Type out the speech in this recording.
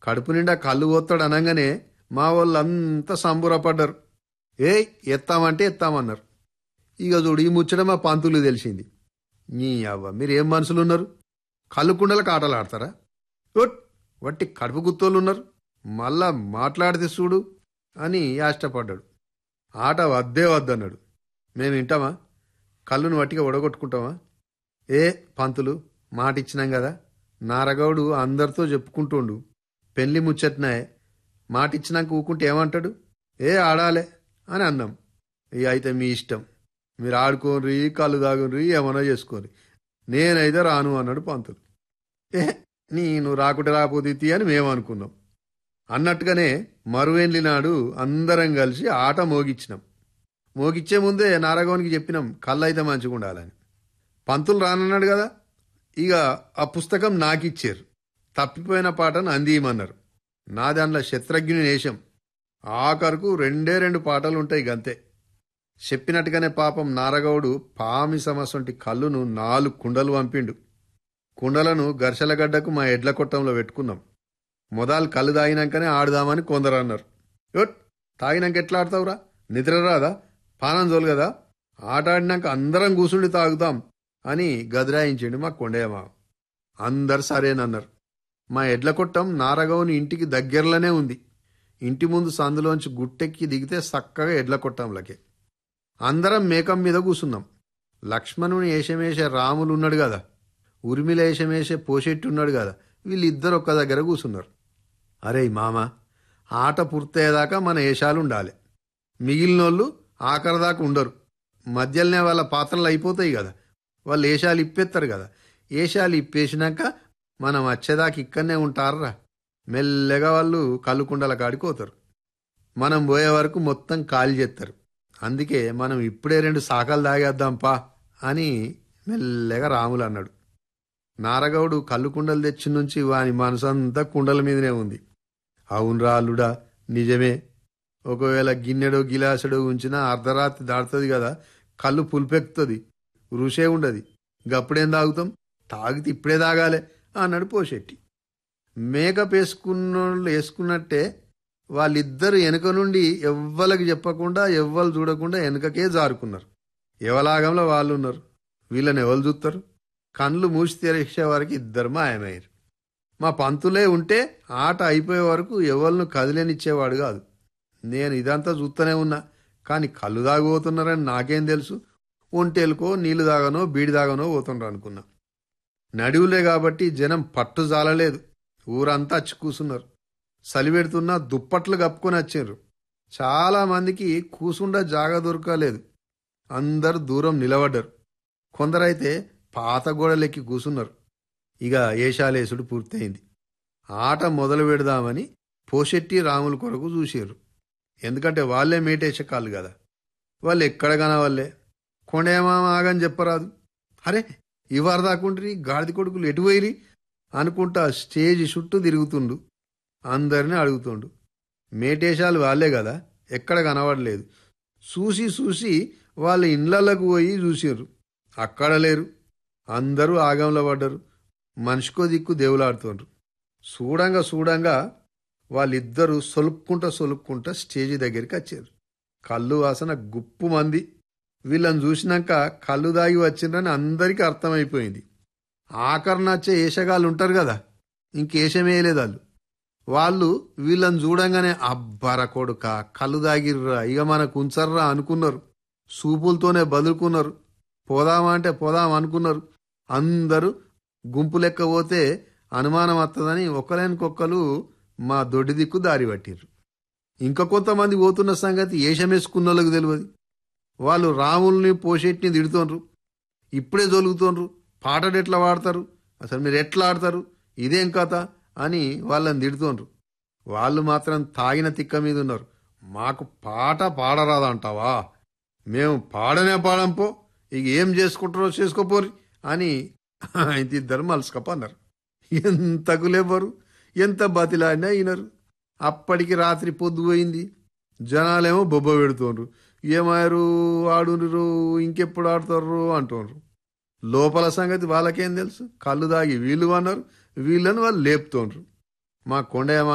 కడుపు నిండా కళ్ళు పోతాడు అనగానే మా వాళ్ళంతా సంబురపడ్డారు ఏయ్ ఎత్తామంటే ఎత్తామన్నారు ఇక చూడు ఈ ముచ్చట మా పంతులు తెలిసింది నీ అవ్వ మీరు ఏం మనుషులు ఉన్నారు కళ్ళు కుండలకు ఆటలు ఆడతారా ఒట్ వట్టి కడుపు గుత్తోళ్ళు ఉన్నారు మళ్ళా మాట్లాడితే చూడు అని యాష్టపడ్డాడు ఆట వద్దే వద్దన్నాడు మేము వింటామా కళ్ళును వట్టిగా ఒడగొట్టుకుంటామా ఏ పంతులు మాట ఇచ్చినాం కదా నారగౌడు అందరితో చెప్పుకుంటుండు పెళ్లి ముచ్చట్నాయే మాట ఇచ్చినాక ఊకుంటే ఏమంటాడు ఏ ఆడాలే అని అన్నాం ఇక అయితే మీ ఇష్టం మీరు ఆడుకోర్రి కళ్ళు తాగుర్రి ఏమన్నా చేసుకోర్రి నేనైతే రాను అన్నాడు పంతులు ఏ నేను రాకుంటే రాకపోతే తీ అని మేము అనుకున్నాం అన్నట్టుగానే మరువేండ్లి నాడు అందరం కలిసి ఆట మోగిచ్చినాం మోగిచ్చే ముందే నారగౌనికి చెప్పినాం కళ్ళు అయితే మంచిగా ఉండాలని పంతులు రానన్నాడు కదా ఇక ఆ పుస్తకం నాకిచ్చారు తప్పిపోయిన పాటను అందియమన్నారు నా దాంట్లో శత్రుఘ్ని నేషం ఆఖరుకు రెండే రెండు పాటలు ఉంటాయి గంతే చెప్పినట్టుగానే పాపం నారగౌడు పామి సమస్వంటి కళ్ళును నాలుగు కుండలు పంపిండు కుండలను గర్షలగడ్డకు మా ఎడ్ల కొట్టంలో పెట్టుకున్నాం మొదలు కళ్ళు తాగినాకనే ఆడుదామని కొందరు అన్నారు యొట్ తాగినాక ఎట్లా ఆడతావురా నిద్ర రాదా పానం జోలు కదా ఆట ఆడినాక అందరం కూసుండి తాగుతాం అని గదిరాయించండి మా కొండయ్యమా అందరు సరేనన్నారు మా ఎడ్ల కొట్టం నారగౌని ఇంటికి దగ్గరలోనే ఉంది ఇంటి ముందు సందులోంచి గుట్టెక్కి దిగితే చక్కగా ఎడ్ల కొట్టంలకే అందరం మేకం మీద కూసున్నాం లక్ష్మణుని ఏషమేషే రాములు ఉన్నాడు కదా ఉర్మిల ఏషమేషే పోషెట్టి ఉన్నాడు కదా వీళ్ళిద్దరు ఒక్క దగ్గర కూసున్నారు అరే మామ ఆట పూర్తయ్యేదాకా మన ఏషాలు ఉండాలి మిగిలినోళ్ళు ఆఖరి దాకా ఉండరు మధ్యలోనే వాళ్ళ పాత్రలు అయిపోతాయి కదా వాళ్ళు ఏషాలు ఇప్పేస్తారు కదా ఏషాలు ఇప్పేసినాక మనం వచ్చేదాకా ఇక్కడనే ఉంటారా మెల్లగా వాళ్ళు కళ్ళుకుండల కాడిపోతారు మనం పోయే వరకు మొత్తం ఖాళీ చేస్తారు అందుకే మనం ఇప్పుడే రెండు శాఖలు తాగేద్దాంపా అని మెల్లగా రాములు అన్నాడు నారగౌడు కళ్ళు కుండలు తెచ్చి నుంచి వాని మనసంతా కుండల మీదనే ఉంది అవును రాలుడా నిజమే ఒకవేళ గిన్నెడో గిలాసుడో ఉంచినా అర్ధరాత్రి దాడుతుంది కదా కళ్ళు పులిపెక్కుతుంది రుషే ఉండదు గప్పుడేం తాగుతాం తాగితే ఇప్పుడే తాగాలే అన్నాడు పోషెట్టి మేకప్ వేసుకున్నోళ్ళు వేసుకున్నట్టే వాళ్ళిద్దరు వెనుక నుండి ఎవ్వరికి చెప్పకుండా ఎవ్వరు చూడకుండా వెనుకకే జారుకున్నారు ఎవలాగంలో వాళ్ళు ఉన్నారు వీళ్ళని ఎవరు చూస్తారు కళ్ళు మూసి తెరిచే వరకు ఇద్దరు మాయమయ్యారు మా పంతులే ఉంటే ఆట అయిపోయే వరకు ఎవరిను కదిలేనిచ్చేవాడు కాదు నేను ఇదంతా చూస్తూనే ఉన్నా కానీ కళ్ళు దాగిపోతున్నారని నాకేం తెలుసు ఒంటేలుకో నీళ్లు దాగనో బీడి దాగనో పోతుండ్రు అనుకున్నా నడివులే కాబట్టి జనం పట్టు జాలలేదు ఊరంతా అచ్చి కూసున్నారు సలిపెడుతున్నా దుప్పట్లు కప్పుకొని వచ్చారు చాలా మందికి కూసుండా జాగా దొరకలేదు అందరు దూరం నిలబడ్డారు కొందరైతే పాత గోడలెక్కి కూసున్నారు ఇక ఏషాలేసుడు పూర్తయింది ఆట మొదలు పెడదామని పోషెట్టి రాముల కొరకు చూసారు ఎందుకంటే వాళ్ళే మేటేసే కాళ్ళు కదా వాళ్ళు ఎక్కడ కనవాళ్ళే కొండేమామ ఆగని చెప్పరాదు అరే ఇవారు దాకుండ్రి గాడిద కొడుకులు ఎటు పోయిరి అనుకుంటా స్టేజ్ చుట్టూ తిరుగుతుండు అందరిని అడుగుతుండు మేటేశాలు వాళ్ళే కదా ఎక్కడ కనబడలేదు చూసి చూసి వాళ్ళ ఇండ్లలకు పోయి చూసారు అక్కడ లేరు అందరూ ఆగంలో పడ్డరు మనిషికో దిక్కు దేవులాడుతుండ్రు చూడంగా చూడంగా వాళ్ళిద్దరూ సొలుక్కుంటా సొలుక్కుంటా స్టేజి దగ్గరికి వచ్చారు కళ్ళు వాసన గుప్పు మంది వీళ్ళని చూసినాక కళ్ళు దాగి వచ్చిండ్రని అందరికీ అర్థమైపోయింది ఆఖరి నచ్చే ఏషగాళ్ళు ఉంటారు కదా ఇంకేషమేయలేదు వాళ్ళు వాళ్ళు వీళ్ళని చూడంగానే అబ్బర కొడుక కళ్ళు దాగిర్రా ఇక మనకు ఉంచర్రా అనుకున్నారు సూపులతోనే బదులుకున్నారు పోదామా అంటే పోదాం అనుకున్నారు అందరూ గుంపు లెక్క పోతే అనుమానం వస్తుందని ఒకరికొకరు మా దొడ్డి దిక్కు దారి పట్టిర్రు ఇంకా కొంతమంది పోతున్న సంగతి ఏషమేసుకున్న వాళ్ళకి తెలియదు వాళ్ళు రాముల్ని పోషెట్ని తిడుతుండ్రు ఇప్పుడే జొలుగుతుండ్రు పాటలు ఎట్లా వాడతారు అసలు మీరు ఎట్లా ఆడతారు ఇదేం కథ అని వాళ్ళని తిడుతుండ్రు వాళ్ళు మాత్రం తాగిన తిక్క మీద ఉన్నారు మాకు పాట పాడరాదంటావా మేము పాడనే పాడంపో ఇక ఏం చేసుకుంటారో చేసుకోపోరి అని ఇంత ఇద్దరు మలుసుకపన్నారు ఎంతకు లేవరు ఎంత బతిలాడినా అయినారు అప్పటికి రాత్రి పొద్దు పోయింది జనాలేమో బొబ్బ పెడుతుండ్రు ఏమారు ఆడురు ఇంకెప్పుడు ఆడుతారు అంటుండ్రు లోపల సంగతి వాళ్ళకేం తెలుసు కళ్ళు దాగి వీళ్ళు అన్నారు వీళ్ళని వాళ్ళు లేపుతుండ్రు మా కొండయ్య